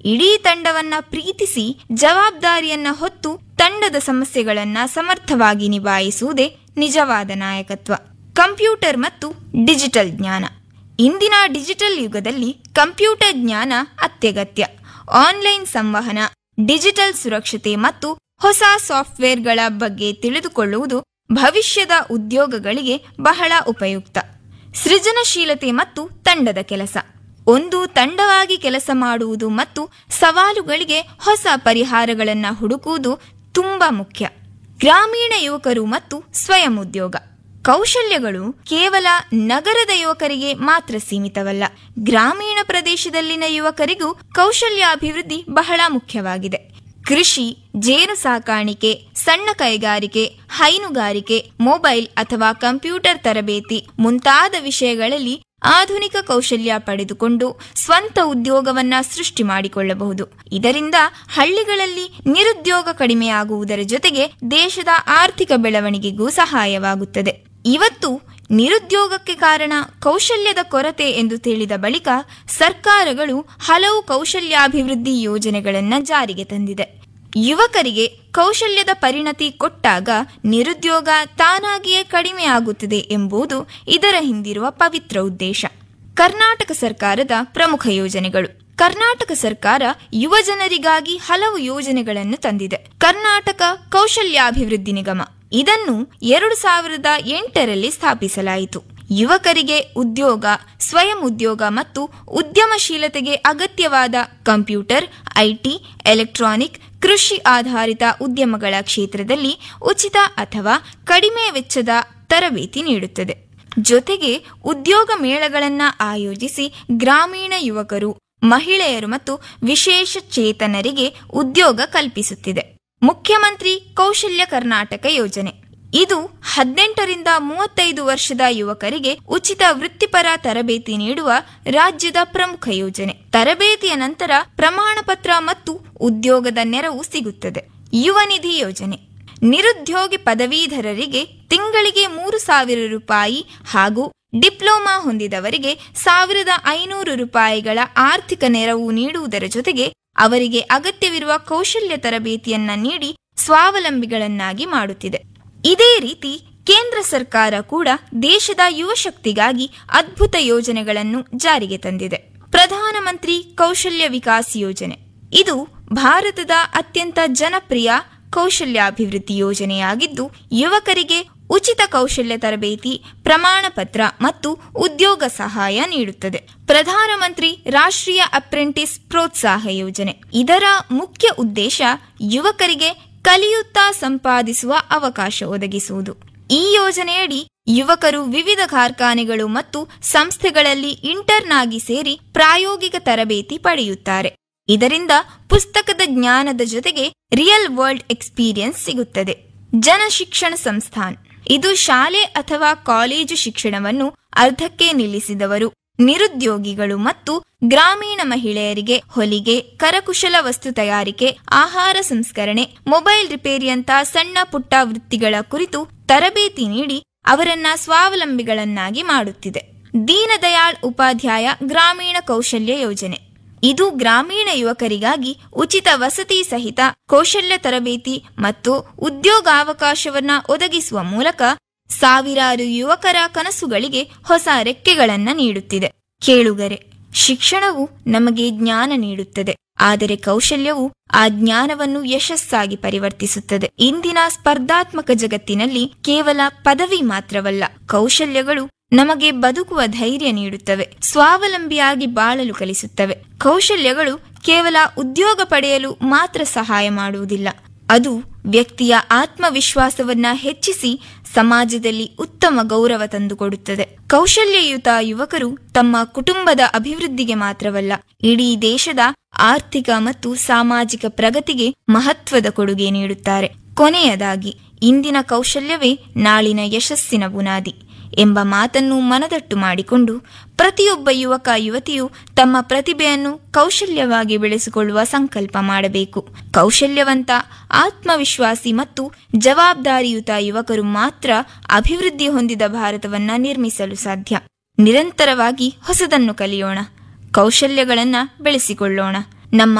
ಇಡೀ ತಂಡವನ್ನ ಪ್ರೀತಿಸಿ ಜವಾಬ್ದಾರಿಯನ್ನ ಹೊತ್ತು ತಂಡದ ಸಮಸ್ಯೆಗಳನ್ನ ಸಮರ್ಥವಾಗಿ ನಿಭಾಯಿಸುವುದೇ ನಿಜವಾದ ನಾಯಕತ್ವ ಕಂಪ್ಯೂಟರ್ ಮತ್ತು ಡಿಜಿಟಲ್ ಜ್ಞಾನ ಇಂದಿನ ಡಿಜಿಟಲ್ ಯುಗದಲ್ಲಿ ಕಂಪ್ಯೂಟರ್ ಜ್ಞಾನ ಅತ್ಯಗತ್ಯ ಆನ್ಲೈನ್ ಸಂವಹನ ಡಿಜಿಟಲ್ ಸುರಕ್ಷತೆ ಮತ್ತು ಹೊಸ ಸಾಫ್ಟ್ವೇರ್ಗಳ ಬಗ್ಗೆ ತಿಳಿದುಕೊಳ್ಳುವುದು ಭವಿಷ್ಯದ ಉದ್ಯೋಗಗಳಿಗೆ ಬಹಳ ಉಪಯುಕ್ತ ಸೃಜನಶೀಲತೆ ಮತ್ತು ತಂಡದ ಕೆಲಸ ಒಂದು ತಂಡವಾಗಿ ಕೆಲಸ ಮಾಡುವುದು ಮತ್ತು ಸವಾಲುಗಳಿಗೆ ಹೊಸ ಪರಿಹಾರಗಳನ್ನು ಹುಡುಕುವುದು ತುಂಬಾ ಮುಖ್ಯ ಗ್ರಾಮೀಣ ಯುವಕರು ಮತ್ತು ಸ್ವಯಂ ಉದ್ಯೋಗ ಕೌಶಲ್ಯಗಳು ಕೇವಲ ನಗರದ ಯುವಕರಿಗೆ ಮಾತ್ರ ಸೀಮಿತವಲ್ಲ ಗ್ರಾಮೀಣ ಪ್ರದೇಶದಲ್ಲಿನ ಯುವಕರಿಗೂ ಕೌಶಲ್ಯಾಭಿವೃದ್ಧಿ ಬಹಳ ಮುಖ್ಯವಾಗಿದೆ ಕೃಷಿ ಜೇನು ಸಾಕಾಣಿಕೆ ಸಣ್ಣ ಕೈಗಾರಿಕೆ ಹೈನುಗಾರಿಕೆ ಮೊಬೈಲ್ ಅಥವಾ ಕಂಪ್ಯೂಟರ್ ತರಬೇತಿ ಮುಂತಾದ ವಿಷಯಗಳಲ್ಲಿ ಆಧುನಿಕ ಕೌಶಲ್ಯ ಪಡೆದುಕೊಂಡು ಸ್ವಂತ ಉದ್ಯೋಗವನ್ನ ಸೃಷ್ಟಿ ಮಾಡಿಕೊಳ್ಳಬಹುದು ಇದರಿಂದ ಹಳ್ಳಿಗಳಲ್ಲಿ ನಿರುದ್ಯೋಗ ಕಡಿಮೆಯಾಗುವುದರ ಜೊತೆಗೆ ದೇಶದ ಆರ್ಥಿಕ ಬೆಳವಣಿಗೆಗೂ ಸಹಾಯವಾಗುತ್ತದೆ ಇವತ್ತು ನಿರುದ್ಯೋಗಕ್ಕೆ ಕಾರಣ ಕೌಶಲ್ಯದ ಕೊರತೆ ಎಂದು ತಿಳಿದ ಬಳಿಕ ಸರ್ಕಾರಗಳು ಹಲವು ಕೌಶಲ್ಯಾಭಿವೃದ್ಧಿ ಯೋಜನೆಗಳನ್ನು ಜಾರಿಗೆ ತಂದಿದೆ ಯುವಕರಿಗೆ ಕೌಶಲ್ಯದ ಪರಿಣತಿ ಕೊಟ್ಟಾಗ ನಿರುದ್ಯೋಗ ತಾನಾಗಿಯೇ ಕಡಿಮೆಯಾಗುತ್ತದೆ ಎಂಬುದು ಇದರ ಹಿಂದಿರುವ ಪವಿತ್ರ ಉದ್ದೇಶ ಕರ್ನಾಟಕ ಸರ್ಕಾರದ ಪ್ರಮುಖ ಯೋಜನೆಗಳು ಕರ್ನಾಟಕ ಸರ್ಕಾರ ಯುವ ಜನರಿಗಾಗಿ ಹಲವು ಯೋಜನೆಗಳನ್ನು ತಂದಿದೆ ಕರ್ನಾಟಕ ಕೌಶಲ್ಯಾಭಿವೃದ್ಧಿ ನಿಗಮ ಇದನ್ನು ಎರಡು ಸಾವಿರದ ಎಂಟರಲ್ಲಿ ಸ್ಥಾಪಿಸಲಾಯಿತು ಯುವಕರಿಗೆ ಉದ್ಯೋಗ ಸ್ವಯಂ ಉದ್ಯೋಗ ಮತ್ತು ಉದ್ಯಮಶೀಲತೆಗೆ ಅಗತ್ಯವಾದ ಕಂಪ್ಯೂಟರ್ ಐಟಿ ಎಲೆಕ್ಟ್ರಾನಿಕ್ ಕೃಷಿ ಆಧಾರಿತ ಉದ್ಯಮಗಳ ಕ್ಷೇತ್ರದಲ್ಲಿ ಉಚಿತ ಅಥವಾ ಕಡಿಮೆ ವೆಚ್ಚದ ತರಬೇತಿ ನೀಡುತ್ತದೆ ಜೊತೆಗೆ ಉದ್ಯೋಗ ಮೇಳಗಳನ್ನು ಆಯೋಜಿಸಿ ಗ್ರಾಮೀಣ ಯುವಕರು ಮಹಿಳೆಯರು ಮತ್ತು ವಿಶೇಷ ಚೇತನರಿಗೆ ಉದ್ಯೋಗ ಕಲ್ಪಿಸುತ್ತಿದೆ ಮುಖ್ಯಮಂತ್ರಿ ಕೌಶಲ್ಯ ಕರ್ನಾಟಕ ಯೋಜನೆ ಇದು ಹದಿನೆಂಟರಿಂದ ಮೂವತ್ತೈದು ವರ್ಷದ ಯುವಕರಿಗೆ ಉಚಿತ ವೃತ್ತಿಪರ ತರಬೇತಿ ನೀಡುವ ರಾಜ್ಯದ ಪ್ರಮುಖ ಯೋಜನೆ ತರಬೇತಿಯ ನಂತರ ಪ್ರಮಾಣ ಪತ್ರ ಮತ್ತು ಉದ್ಯೋಗದ ನೆರವು ಸಿಗುತ್ತದೆ ಯುವ ನಿಧಿ ಯೋಜನೆ ನಿರುದ್ಯೋಗಿ ಪದವೀಧರರಿಗೆ ತಿಂಗಳಿಗೆ ಮೂರು ಸಾವಿರ ರೂಪಾಯಿ ಹಾಗೂ ಡಿಪ್ಲೊಮಾ ಹೊಂದಿದವರಿಗೆ ಸಾವಿರದ ಐನೂರು ರೂಪಾಯಿಗಳ ಆರ್ಥಿಕ ನೆರವು ನೀಡುವುದರ ಜೊತೆಗೆ ಅವರಿಗೆ ಅಗತ್ಯವಿರುವ ಕೌಶಲ್ಯ ತರಬೇತಿಯನ್ನ ನೀಡಿ ಸ್ವಾವಲಂಬಿಗಳನ್ನಾಗಿ ಮಾಡುತ್ತಿದೆ ಇದೇ ರೀತಿ ಕೇಂದ್ರ ಸರ್ಕಾರ ಕೂಡ ದೇಶದ ಯುವ ಶಕ್ತಿಗಾಗಿ ಅದ್ಭುತ ಯೋಜನೆಗಳನ್ನು ಜಾರಿಗೆ ತಂದಿದೆ ಪ್ರಧಾನಮಂತ್ರಿ ಕೌಶಲ್ಯ ವಿಕಾಸ್ ಯೋಜನೆ ಇದು ಭಾರತದ ಅತ್ಯಂತ ಜನಪ್ರಿಯ ಕೌಶಲ್ಯಾಭಿವೃದ್ಧಿ ಯೋಜನೆಯಾಗಿದ್ದು ಯುವಕರಿಗೆ ಉಚಿತ ಕೌಶಲ್ಯ ತರಬೇತಿ ಪ್ರಮಾಣ ಪತ್ರ ಮತ್ತು ಉದ್ಯೋಗ ಸಹಾಯ ನೀಡುತ್ತದೆ ಪ್ರಧಾನಮಂತ್ರಿ ರಾಷ್ಟ್ರೀಯ ಅಪ್ರೆಂಟಿಸ್ ಪ್ರೋತ್ಸಾಹ ಯೋಜನೆ ಇದರ ಮುಖ್ಯ ಉದ್ದೇಶ ಯುವಕರಿಗೆ ಕಲಿಯುತ್ತಾ ಸಂಪಾದಿಸುವ ಅವಕಾಶ ಒದಗಿಸುವುದು ಈ ಯೋಜನೆಯಡಿ ಯುವಕರು ವಿವಿಧ ಕಾರ್ಖಾನೆಗಳು ಮತ್ತು ಸಂಸ್ಥೆಗಳಲ್ಲಿ ಇಂಟರ್ನ್ ಆಗಿ ಸೇರಿ ಪ್ರಾಯೋಗಿಕ ತರಬೇತಿ ಪಡೆಯುತ್ತಾರೆ ಇದರಿಂದ ಪುಸ್ತಕದ ಜ್ಞಾನದ ಜೊತೆಗೆ ರಿಯಲ್ ವರ್ಲ್ಡ್ ಎಕ್ಸ್ಪೀರಿಯನ್ಸ್ ಸಿಗುತ್ತದೆ ಜನಶಿಕ್ಷಣ ಸಂಸ್ಥಾನ್ ಇದು ಶಾಲೆ ಅಥವಾ ಕಾಲೇಜು ಶಿಕ್ಷಣವನ್ನು ಅರ್ಧಕ್ಕೆ ನಿಲ್ಲಿಸಿದವರು ನಿರುದ್ಯೋಗಿಗಳು ಮತ್ತು ಗ್ರಾಮೀಣ ಮಹಿಳೆಯರಿಗೆ ಹೊಲಿಗೆ ಕರಕುಶಲ ವಸ್ತು ತಯಾರಿಕೆ ಆಹಾರ ಸಂಸ್ಕರಣೆ ಮೊಬೈಲ್ ರಿಪೇರಿಯಂತ ಸಣ್ಣ ಪುಟ್ಟ ವೃತ್ತಿಗಳ ಕುರಿತು ತರಬೇತಿ ನೀಡಿ ಅವರನ್ನ ಸ್ವಾವಲಂಬಿಗಳನ್ನಾಗಿ ಮಾಡುತ್ತಿದೆ ದೀನದಯಾಳ್ ಉಪಾಧ್ಯಾಯ ಗ್ರಾಮೀಣ ಕೌಶಲ್ಯ ಯೋಜನೆ ಇದು ಗ್ರಾಮೀಣ ಯುವಕರಿಗಾಗಿ ಉಚಿತ ವಸತಿ ಸಹಿತ ಕೌಶಲ್ಯ ತರಬೇತಿ ಮತ್ತು ಉದ್ಯೋಗಾವಕಾಶವನ್ನ ಒದಗಿಸುವ ಮೂಲಕ ಸಾವಿರಾರು ಯುವಕರ ಕನಸುಗಳಿಗೆ ಹೊಸ ರೆಕ್ಕೆಗಳನ್ನ ನೀಡುತ್ತಿದೆ ಕೇಳುಗರೆ ಶಿಕ್ಷಣವು ನಮಗೆ ಜ್ಞಾನ ನೀಡುತ್ತದೆ ಆದರೆ ಕೌಶಲ್ಯವು ಆ ಜ್ಞಾನವನ್ನು ಯಶಸ್ಸಾಗಿ ಪರಿವರ್ತಿಸುತ್ತದೆ ಇಂದಿನ ಸ್ಪರ್ಧಾತ್ಮಕ ಜಗತ್ತಿನಲ್ಲಿ ಕೇವಲ ಪದವಿ ಮಾತ್ರವಲ್ಲ ಕೌಶಲ್ಯಗಳು ನಮಗೆ ಬದುಕುವ ಧೈರ್ಯ ನೀಡುತ್ತವೆ ಸ್ವಾವಲಂಬಿಯಾಗಿ ಬಾಳಲು ಕಲಿಸುತ್ತವೆ ಕೌಶಲ್ಯಗಳು ಕೇವಲ ಉದ್ಯೋಗ ಪಡೆಯಲು ಮಾತ್ರ ಸಹಾಯ ಮಾಡುವುದಿಲ್ಲ ಅದು ವ್ಯಕ್ತಿಯ ಆತ್ಮವಿಶ್ವಾಸವನ್ನ ಹೆಚ್ಚಿಸಿ ಸಮಾಜದಲ್ಲಿ ಉತ್ತಮ ಗೌರವ ತಂದುಕೊಡುತ್ತದೆ ಕೌಶಲ್ಯಯುತ ಯುವಕರು ತಮ್ಮ ಕುಟುಂಬದ ಅಭಿವೃದ್ಧಿಗೆ ಮಾತ್ರವಲ್ಲ ಇಡೀ ದೇಶದ ಆರ್ಥಿಕ ಮತ್ತು ಸಾಮಾಜಿಕ ಪ್ರಗತಿಗೆ ಮಹತ್ವದ ಕೊಡುಗೆ ನೀಡುತ್ತಾರೆ ಕೊನೆಯದಾಗಿ ಇಂದಿನ ಕೌಶಲ್ಯವೇ ನಾಳಿನ ಯಶಸ್ಸಿನ ಬುನಾದಿ ಎಂಬ ಮಾತನ್ನು ಮನದಟ್ಟು ಮಾಡಿಕೊಂಡು ಪ್ರತಿಯೊಬ್ಬ ಯುವಕ ಯುವತಿಯು ತಮ್ಮ ಪ್ರತಿಭೆಯನ್ನು ಕೌಶಲ್ಯವಾಗಿ ಬೆಳೆಸಿಕೊಳ್ಳುವ ಸಂಕಲ್ಪ ಮಾಡಬೇಕು ಕೌಶಲ್ಯವಂತ ಆತ್ಮವಿಶ್ವಾಸಿ ಮತ್ತು ಜವಾಬ್ದಾರಿಯುತ ಯುವಕರು ಮಾತ್ರ ಅಭಿವೃದ್ಧಿ ಹೊಂದಿದ ಭಾರತವನ್ನ ನಿರ್ಮಿಸಲು ಸಾಧ್ಯ ನಿರಂತರವಾಗಿ ಹೊಸದನ್ನು ಕಲಿಯೋಣ ಕೌಶಲ್ಯಗಳನ್ನ ಬೆಳೆಸಿಕೊಳ್ಳೋಣ ನಮ್ಮ